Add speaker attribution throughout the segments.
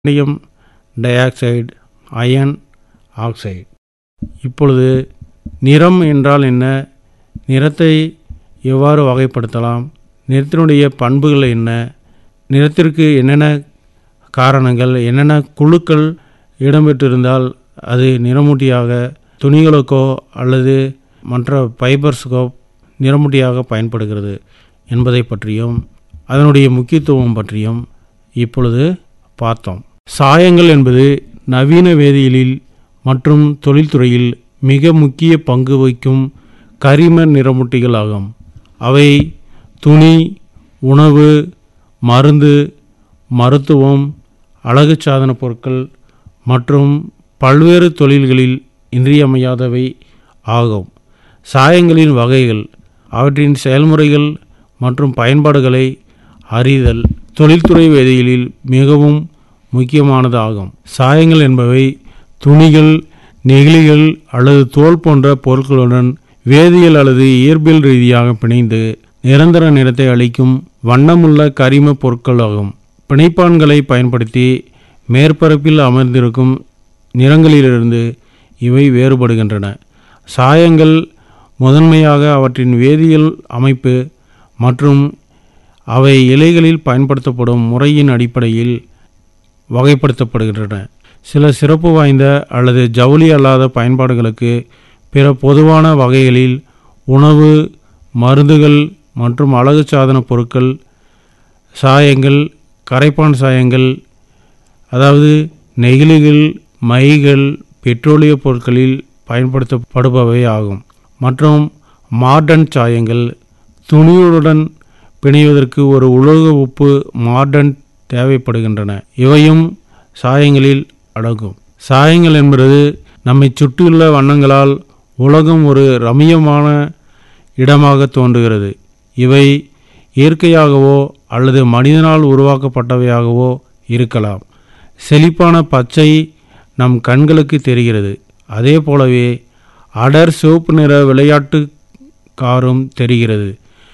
Speaker 1: sodium dioxide iron oxide இப்பொழுது நிறம் என்றால் என்ன நிறத்தை எவ்வாறு வகைப்படுத்தலாம் நிறத்தினுடைய பண்புகள் என்ன நிறத்திற்கு என்னென்ன காரணங்கள் என்னென்ன குழுக்கள் இடம்பெற்றிருந்தால் அது நிறமூட்டியாக துணிகளுக்கோ அல்லது மற்ற ஃபைபர்ஸுக்கோ நிறமூட்டியாக பயன்படுகிறது என்பதை பற்றியும் அதனுடைய முக்கியத்துவம் பற்றியும் இப்பொழுது பார்த்தோம் சாயங்கள் என்பது நவீன வேதியியலில் மற்றும் தொழில்துறையில் மிக முக்கிய பங்கு வகிக்கும் கரிம நிறமூட்டிகள் ஆகும் அவை துணி உணவு மருந்து மருத்துவம் அழகு சாதன பொருட்கள் மற்றும் பல்வேறு தொழில்களில் இன்றியமையாதவை ஆகும் சாயங்களின் வகைகள் அவற்றின் செயல்முறைகள் மற்றும் பயன்பாடுகளை அறிதல் தொழில்துறை வேதியியலில் மிகவும் முக்கியமானது ஆகும் சாயங்கள் என்பவை துணிகள் நெகிழிகள் அல்லது தோல் போன்ற பொருட்களுடன் வேதியியல் அல்லது இயற்பியல் ரீதியாக பிணைந்து நிரந்தர நிறத்தை அளிக்கும் வண்ணமுள்ள கரிம பொருட்களாகும் பிணைப்பான்களை பயன்படுத்தி மேற்பரப்பில் அமர்ந்திருக்கும் நிறங்களிலிருந்து இவை வேறுபடுகின்றன சாயங்கள் முதன்மையாக அவற்றின் வேதியியல் அமைப்பு மற்றும் அவை இலைகளில் பயன்படுத்தப்படும் முறையின் அடிப்படையில் வகைப்படுத்தப்படுகின்றன சில சிறப்பு வாய்ந்த அல்லது ஜவுளி அல்லாத பயன்பாடுகளுக்கு பிற பொதுவான வகைகளில் உணவு மருந்துகள் மற்றும் அழகு சாதன பொருட்கள் சாயங்கள் கரைப்பான் சாயங்கள் அதாவது நெகிழிகள் மைகள் பெட்ரோலிய பொருட்களில் பயன்படுத்தப்படுபவை ஆகும் மற்றும் மார்டன் சாயங்கள் துணியுடன் பிணைவதற்கு ஒரு உலோக உப்பு மார்டன் தேவைப்படுகின்றன இவையும் சாயங்களில் அடங்கும் சாயங்கள் என்பது நம்மை சுற்றியுள்ள வண்ணங்களால் உலகம் ஒரு ரம்மியமான இடமாக தோன்றுகிறது இவை இயற்கையாகவோ அல்லது மனிதனால் உருவாக்கப்பட்டவையாகவோ இருக்கலாம் செழிப்பான பச்சை நம் கண்களுக்கு தெரிகிறது அதே போலவே அடர் சிவப்பு நிற விளையாட்டு காரும் தெரிகிறது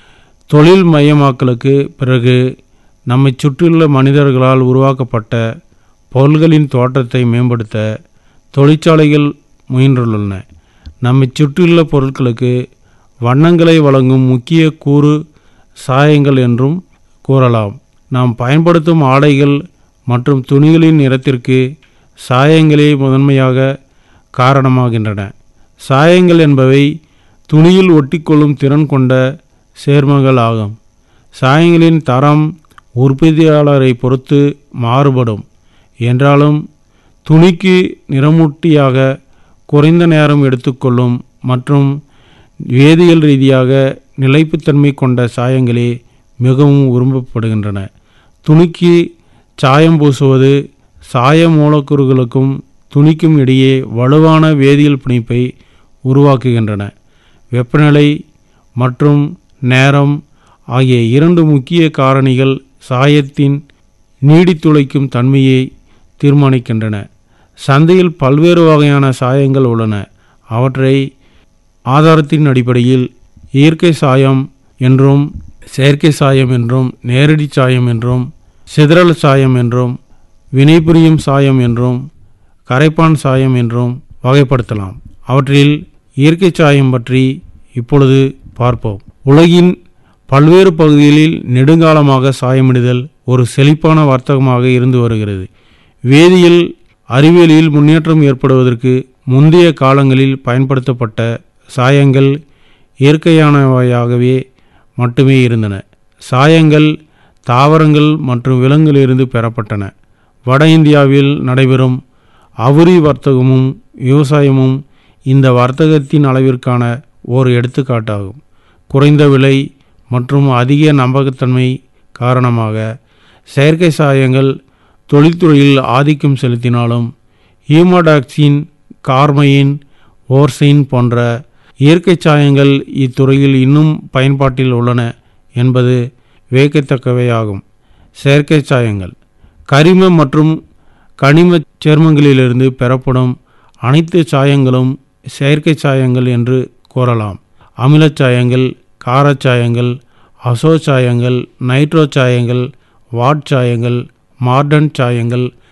Speaker 1: தொழில் மயமாக்கலுக்கு பிறகு நம்மை சுற்றியுள்ள மனிதர்களால் உருவாக்கப்பட்ட பொருள்களின் தோற்றத்தை மேம்படுத்த தொழிற்சாலைகள் முயன்றுள்ளன நம்மை சுற்றியுள்ள பொருட்களுக்கு வண்ணங்களை வழங்கும் முக்கிய கூறு சாயங்கள் என்றும் கூறலாம் நாம் பயன்படுத்தும் ஆடைகள் மற்றும் துணிகளின் நிறத்திற்கு சாயங்களே முதன்மையாக காரணமாகின்றன சாயங்கள் என்பவை துணியில் ஒட்டிக்கொள்ளும் திறன் கொண்ட சேர்மங்கள் ஆகும் சாயங்களின் தரம் உற்பத்தியாளரை பொறுத்து மாறுபடும் என்றாலும் துணிக்கு நிறமூட்டியாக குறைந்த நேரம் எடுத்துக்கொள்ளும் மற்றும் வேதியியல் ரீதியாக நிலைப்புத்தன்மை கொண்ட சாயங்களே மிகவும் விரும்பப்படுகின்றன துணிக்கு சாயம் பூசுவது சாய மூலக்கூறுகளுக்கும் துணிக்கும் இடையே வலுவான வேதியியல் பிணைப்பை உருவாக்குகின்றன வெப்பநிலை மற்றும் நேரம் ஆகிய இரண்டு முக்கிய காரணிகள் சாயத்தின் நீடித்துழைக்கும் தன்மையை தீர்மானிக்கின்றன சந்தையில் பல்வேறு வகையான சாயங்கள் உள்ளன அவற்றை ஆதாரத்தின் அடிப்படையில் இயற்கை சாயம் என்றும் செயற்கை சாயம் என்றும் நேரடி சாயம் என்றும் சிதறல் சாயம் என்றும் வினைபுரியும் சாயம் என்றும் கரைப்பான் சாயம் என்றும் வகைப்படுத்தலாம் அவற்றில் இயற்கை சாயம் பற்றி இப்பொழுது பார்ப்போம் உலகின் பல்வேறு பகுதிகளில் நெடுங்காலமாக சாயமிடுதல் ஒரு செழிப்பான வர்த்தகமாக இருந்து வருகிறது வேதியியல் அறிவியலில் முன்னேற்றம் ஏற்படுவதற்கு முந்தைய காலங்களில் பயன்படுத்தப்பட்ட சாயங்கள் இயற்கையானவையாகவே மட்டுமே இருந்தன சாயங்கள் தாவரங்கள் மற்றும் விலங்குகளிலிருந்து பெறப்பட்டன வட இந்தியாவில் நடைபெறும் அவுரி வர்த்தகமும் விவசாயமும் இந்த வர்த்தகத்தின் அளவிற்கான ஓர் எடுத்துக்காட்டாகும் குறைந்த விலை மற்றும் அதிக நம்பகத்தன்மை காரணமாக செயற்கை சாயங்கள் தொழில்துறையில் ஆதிக்கம் செலுத்தினாலும் ஹீமோடாக்சின் கார்மையின் ஓர்சைன் போன்ற இயற்கை சாயங்கள் இத்துறையில் இன்னும் பயன்பாட்டில் உள்ளன என்பது வியக்கத்தக்கவையாகும் செயற்கை சாயங்கள் கரிம மற்றும் கனிம சேர்மங்களிலிருந்து பெறப்படும் அனைத்து சாயங்களும் செயற்கை சாயங்கள் என்று கூறலாம் அமிலச் சாயங்கள் காரச் சாயங்கள் அசோ சாயங்கள் நைட்ரோ சாயங்கள் வாட் சாயங்கள் மார்டன் சாயங்கள்